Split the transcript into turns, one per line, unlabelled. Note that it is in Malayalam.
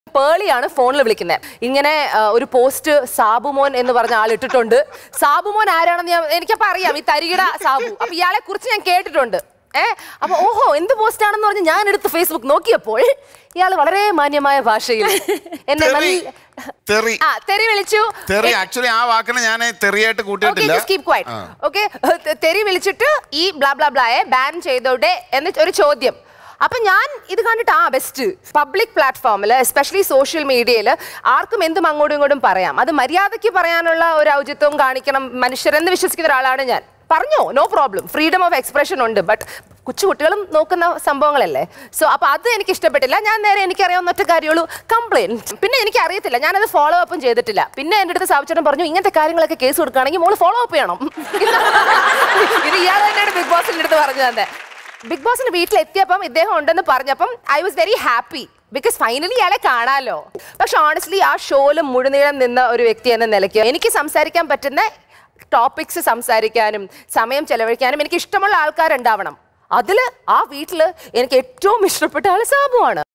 പേളിയാണ് ഫോണിൽ വിളിക്കുന്നത് ഇങ്ങനെ ആ, ഒരു പോസ്റ്റ് സാബുമോൻ എന്ന് പറഞ്ഞ ആൾ ഇട്ടിട്ടുണ്ട് സാബുമോൻ ആരാണെന്ന് ഞാൻ എനിക്കപ്പോ അറിയാം ഈ തരികിട സാബു അപ്പൊ ഇയാളെ കുറിച്ച് ഞാൻ കേട്ടിട്ടുണ്ട് ഏ അപ്പൊ ഓഹോ എന്ത് പോസ്റ്റ് ആണെന്ന് പറഞ്ഞ് ഞാൻ എടുത്ത് ഫേസ്ബുക്ക് നോക്കിയപ്പോൾ ഇയാൾ വളരെ മാന്യമായ ഭാഷയിൽ എന്നെ
തെറി.
നല്ല
തെറി
ആ തെറി വിളിച്ചു
തെറി ആക്ച്വലി ആ വാക്കിനെ ഞാൻ തെറിയായിട്ട് കൂട്ടിയിട്ടില്ല ആ.
ഓക്കെ തെറി വിളിച്ചിട്ട് ഈ ബ്ലാ ബ്ലാ ബ്ലായെ ബാൻ ചെയ്തോടെ എന്ന് ഒരു ചോദ്യം അപ്പൊ ഞാൻ ഇത് കണ്ടിട്ട് ആ ബെസ്റ്റ് പബ്ലിക് പ്ലാറ്റ്ഫോമിൽ എസ്പെഷ്യലി സോഷ്യൽ മീഡിയയിൽ ആർക്കും എന്തും അങ്ങോട്ടും ഇങ്ങോട്ടും പറയാം അത് മര്യാദയ്ക്ക് പറയാനുള്ള ഒരു ഔചിത്വം കാണിക്കണം മനുഷ്യരെന്ന് വിശ്വസിക്കുന്ന ഒരാളാണ് ഞാൻ പറഞ്ഞോ no problem freedom of expression ഉണ്ട് ബട്ട് കൊച്ചുകുട്ടികളും നോക്കുന്ന സംഭവങ്ങളല്ലേ സോ അപ്പൊ അത് എനിക്ക് ഇഷ്ടപ്പെട്ടില്ല ഞാൻ നേരെ എനിക്കറിയാവുന്ന ഒറ്റ കാര്യമുള്ളൂ കംപ്ലൈന്റ് പിന്നെ എനിക്ക് അറിയത്തില്ല ഞാനത് ഫോളോ അപ്പും ചെയ്തിട്ടില്ല പിന്നെ എൻ്റെ അടുത്ത് സാവിച്ചേട്ടൻ പറഞ്ഞു ഇങ്ങനത്തെ കാര്യങ്ങളൊക്കെ കേസ് കൊടുക്കുകയാണെങ്കിൽ മോള് ഫോളോ അപ്പ് ചെയ്യണം ഇത് ഇയാൾ തന്നെയാണ് ബിഗ് ബോസിന്റെ അടുത്ത് പറഞ്ഞു തന്നെ ബിഗ് ബോസിന് വീട്ടിലെത്തിയപ്പം ഇദ്ദേഹം ഉണ്ടെന്ന് പറഞ്ഞപ്പം I was very happy because finally ഇയാളെ കാണാലോ പക്ഷെ ഓണസ്റ്റ്ലി ആ ഷോയിലും മുഴുനീളം നിന്ന ഒരു വ്യക്തി എന്ന നിലയ്ക്ക് എനിക്ക് സംസാരിക്കാൻ പറ്റുന്ന ടോപ്പിക്സ് സംസാരിക്കാനും സമയം ചെലവഴിക്കാനും എനിക്ക് ഇഷ്ടമുള്ള ആൾക്കാരുണ്ടാവണം അതിൽ ആ വീട്ടിൽ എനിക്ക് ഏറ്റവും ഇഷ്ടപ്പെട്ട ആൾ സാബുവാണ്